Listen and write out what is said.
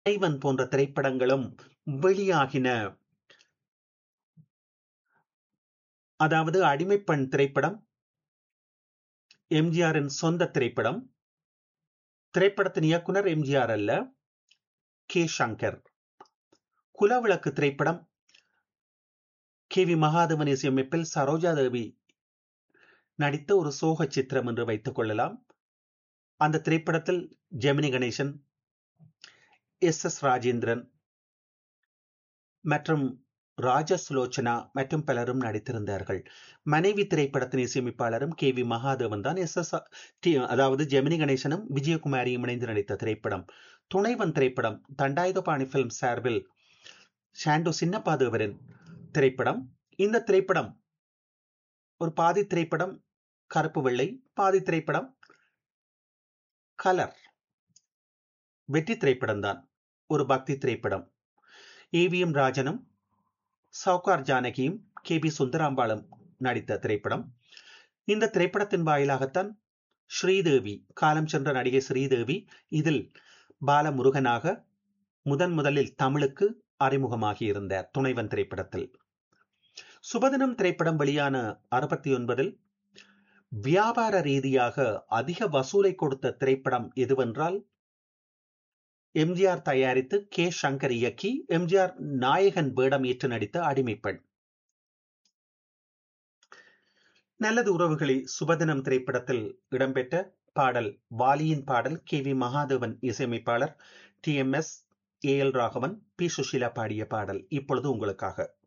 இறைவன் போன்ற திரைப்படங்களும் வெளியாகின அதாவது அடிமைப்பெண் திரைப்படம் எம்ஜிஆரின் சொந்த திரைப்படம் திரைப்படத்தின் இயக்குனர் எம்ஜிஆர் அல்ல கே சங்கர் குலவிளக்கு திரைப்படம் கே வி மகாதேவன் இசையமைப்பில் சரோஜா தேவி நடித்த ஒரு சோக சித்திரம் என்று வைத்துக் கொள்ளலாம் அந்த திரைப்படத்தில் ஜெமினி கணேசன் எஸ் எஸ் ராஜேந்திரன் மற்றும் ராஜசுலோச்சனா மற்றும் பலரும் நடித்திருந்தார்கள் மனைவி திரைப்படத்தின் இசையமைப்பாளரும் கே வி மகாதேவன் தான் எஸ் எஸ் அதாவது ஜெமினி கணேசனும் விஜயகுமாரியும் இணைந்து நடித்த திரைப்படம் துணைவன் திரைப்படம் தண்டாயுதபாணி பிலிம் சார்பில் ஷாண்டோ சின்னப்பாதேவரின் திரைப்படம் இந்த திரைப்படம் ஒரு பாதி திரைப்படம் கருப்பு வெள்ளை பாதி திரைப்படம் கலர் வெற்றி திரைப்படம் தான் ஒரு பக்தி திரைப்படம் ஏவிஎம் ராஜனும் சவுகார் ஜானகியும் கே பி சுந்தராம்பாளும் நடித்த திரைப்படம் இந்த திரைப்படத்தின் வாயிலாகத்தான் ஸ்ரீதேவி காலம் சென்ற நடிகை ஸ்ரீதேவி இதில் பாலமுருகனாக முதன் முதலில் தமிழுக்கு அறிமுகமாகி இருந்தார் துணைவன் திரைப்படத்தில் சுபதினம் திரைப்படம் வெளியான அறுபத்தி ஒன்பதில் வியாபார ரீதியாக அதிக வசூலை கொடுத்த திரைப்படம் எதுவென்றால் எம்ஜிஆர் தயாரித்து கே சங்கர் இயக்கி எம்ஜிஆர் நாயகன் வேடம் ஏற்று நடித்த அடிமைப்பெண் நல்லது உறவுகளை சுபதினம் திரைப்படத்தில் இடம்பெற்ற பாடல் வாலியின் பாடல் கே வி மகாதேவன் இசையமைப்பாளர் T M S A L Raghavan P Susheela பாடிய பாடல் இப்பொழுது உங்களுக்காக